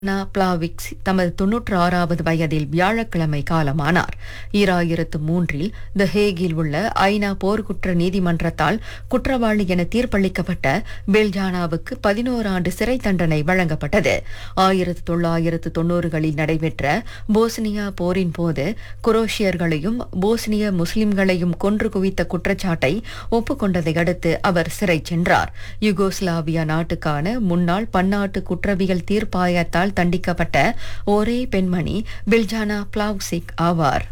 நா பிளாவிக்ஸ் தமது தொன்னூற்று ஆறாவது வயதில் வியாழக்கிழமை காலமானார் ஈராயிரத்து மூன்றில் த ஹேகில் உள்ள ஐநா போர்க்குற்ற நீதிமன்றத்தால் குற்றவாளி என தீர்ப்பளிக்கப்பட்ட பெல்ஜானாவுக்கு பதினோரு ஆண்டு சிறை தண்டனை வழங்கப்பட்டது ஆயிரத்து தொள்ளாயிரத்து தொன்னூறுகளில் நடைபெற்ற போஸ்னியா போரின் போது குரோஷியர்களையும் போஸ்னிய முஸ்லிம்களையும் கொன்று குவித்த குற்றச்சாட்டை ஒப்புக்கொண்டதை அடுத்து அவர் சிறை சென்றார் யுகோஸ்லாவியா நாட்டுக்கான முன்னாள் பன்னாட்டு குற்றவியல் தீர்ப்பாயத்தால் தண்டிக்கப்பட்ட ஒரே பெண்மணி பில்ஜானா பிளாவ்சிக் ஆவார்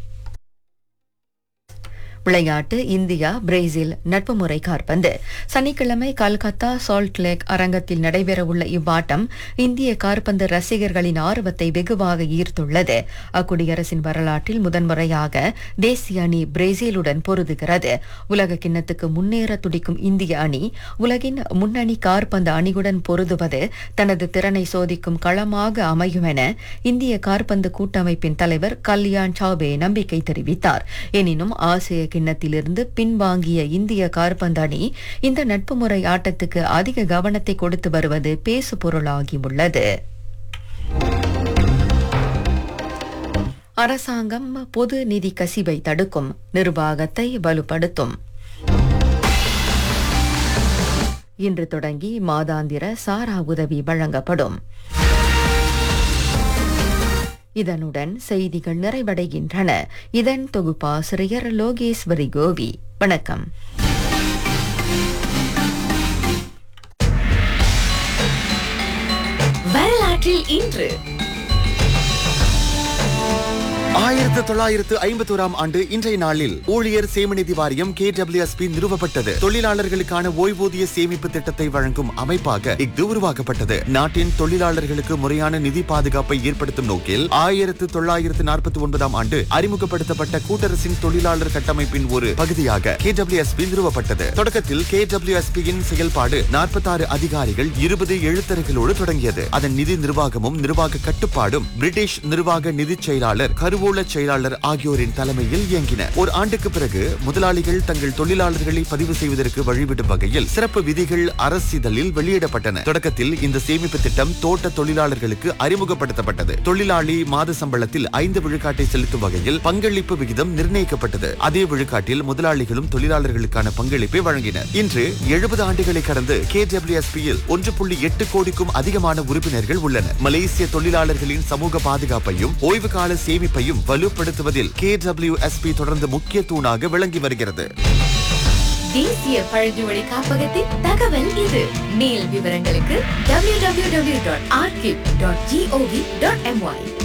விளையாட்டு இந்தியா பிரேசில் நட்பு முறை காற்பந்து சனிக்கிழமை கல்கத்தா சால்ட் லேக் அரங்கத்தில் நடைபெறவுள்ள இவ்வாட்டம் இந்திய காற்பந்து ரசிகர்களின் ஆர்வத்தை வெகுவாக ஈர்த்துள்ளது அக்குடியரசின் வரலாற்றில் முதன்முறையாக தேசிய அணி பிரேசிலுடன் பொருதுகிறது உலக கிண்ணத்துக்கு முன்னேற துடிக்கும் இந்திய அணி உலகின் முன்னணி காற்பந்து அணியுடன் பொருதுவது தனது திறனை சோதிக்கும் களமாக அமையும் என இந்திய காற்பந்து கூட்டமைப்பின் தலைவர் கல்யாண் சௌபே நம்பிக்கை தெரிவித்தார் எனினும் ஆசிய கிண்ணத்திலிருந்து பின்வாங்கிய இந்திய காற்பந்து அணி இந்த நட்பு முறை ஆட்டத்துக்கு அதிக கவனத்தை கொடுத்து வருவது பேசு பொருளாகியுள்ளது அரசாங்கம் பொது நிதி கசிவை தடுக்கும் நிர்வாகத்தை வலுப்படுத்தும் இன்று தொடங்கி மாதாந்திர சாரா உதவி வழங்கப்படும் இதனுடன் செய்திகள் நிறைவடைகின்றன இதன் தொகுப்பாசிரியர் லோகேஸ்வரி கோவி வணக்கம் வரலாற்றில் இன்று ஆயிரத்து தொள்ளாயிரத்து ஐம்பத்தோராம் ஆண்டு இன்றைய நாளில் ஊழியர் சேமநிதி வாரியம் கே நிறுவப்பட்டது தொழிலாளர்களுக்கான ஓய்வூதிய சேமிப்பு திட்டத்தை வழங்கும் அமைப்பாக இஃது உருவாக்கப்பட்டது நாட்டின் தொழிலாளர்களுக்கு முறையான நிதி பாதுகாப்பை ஏற்படுத்தும் நோக்கில் ஆயிரத்து தொள்ளாயிரத்து நாற்பத்தி ஒன்பதாம் ஆண்டு அறிமுகப்படுத்தப்பட்ட கூட்டரசின் தொழிலாளர் கட்டமைப்பின் ஒரு பகுதியாக கே நிறுவப்பட்டது தொடக்கத்தில் கே யின் செயல்பாடு நாற்பத்தாறு அதிகாரிகள் இருபது எழுத்தர்களோடு தொடங்கியது அதன் நிதி நிர்வாகமும் நிர்வாக கட்டுப்பாடும் பிரிட்டிஷ் நிர்வாக நிதி செயலாளர் கருவூல செயலாளர் ஆகியோரின் தலைமையில் இயங்கின ஒரு ஆண்டுக்கு பிறகு முதலாளிகள் தங்கள் தொழிலாளர்களை பதிவு செய்வதற்கு வழிவிடும் வகையில் சிறப்பு விதிகள் அரசிதழில் வெளியிடப்பட்டன தொடக்கத்தில் இந்த சேமிப்பு திட்டம் தோட்ட தொழிலாளர்களுக்கு அறிமுகப்படுத்தப்பட்டது தொழிலாளி மாத சம்பளத்தில் ஐந்து விழுக்காட்டை செலுத்தும் வகையில் பங்களிப்பு விகிதம் நிர்ணயிக்கப்பட்டது அதே விழுக்காட்டில் முதலாளிகளும் தொழிலாளர்களுக்கான பங்களிப்பை வழங்கினர் இன்று எழுபது ஆண்டுகளை கடந்து கே யில் ஒன்று புள்ளி எட்டு கோடிக்கும் அதிகமான உறுப்பினர்கள் உள்ளனர் மலேசிய தொழிலாளர்களின் சமூக பாதுகாப்பையும் ஓய்வு கால சேமிப்பையும் வலுப்படுத்துவதில் கே தொடர்ந்து முக்கிய தூணாக விளங்கி வருகிறது தேசிய பழங்குடி காப்பகத்தின் தகவல் இது மேல் விவரங்களுக்கு www.archive.gov.my